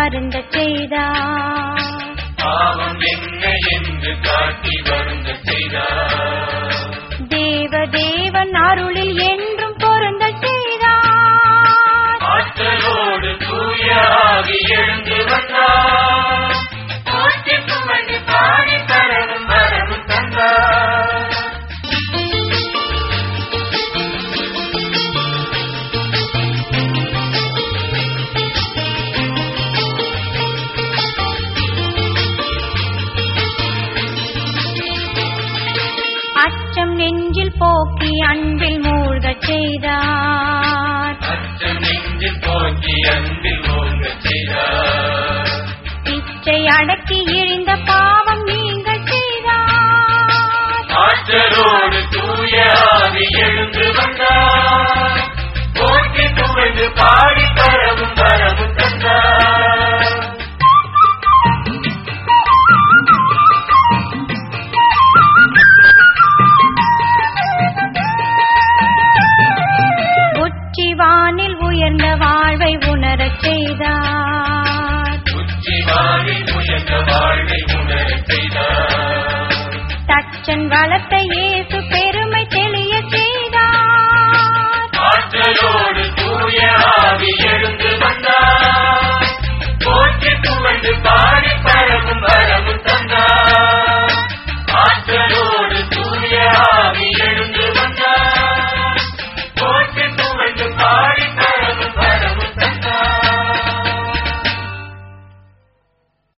வருந்தச் செய்தார் பாவம் என்ன என்று காட்டி வருந்த செய்தார் தேவ தேவன் அருளில் என்றும் பொருந்தச் செய்தார் ஆற்றலோடு தூயாகி எழுந்து வந்தார் போற்றி புகழ்ந்து பாடி தரவும் வரவும் தந்தார் அச்சம் நெஞ்சில் போக்கி அன்பில் மூழ்கச் செய்தார் அச்சம் நெஞ்சில் போக்கி அன்பில் ஓங்கச் செய்தார் இச்சை அடக்கி இழிந்த பாவம் நீங்கச் செய்தார் ஆற்றலோடு தூயாகி எழுந்து வந்தார் போற்றி புகழ்ந்து பாடி தரவும் வரவும் தந்தார் உச்சிவானில் உயர்ந்த வாழ்வை உணரச் செய்தார் உச்சி வாழி உயர்ந்த வாழ்வை உணரச் செய்தார் தச்சன் வளத்தை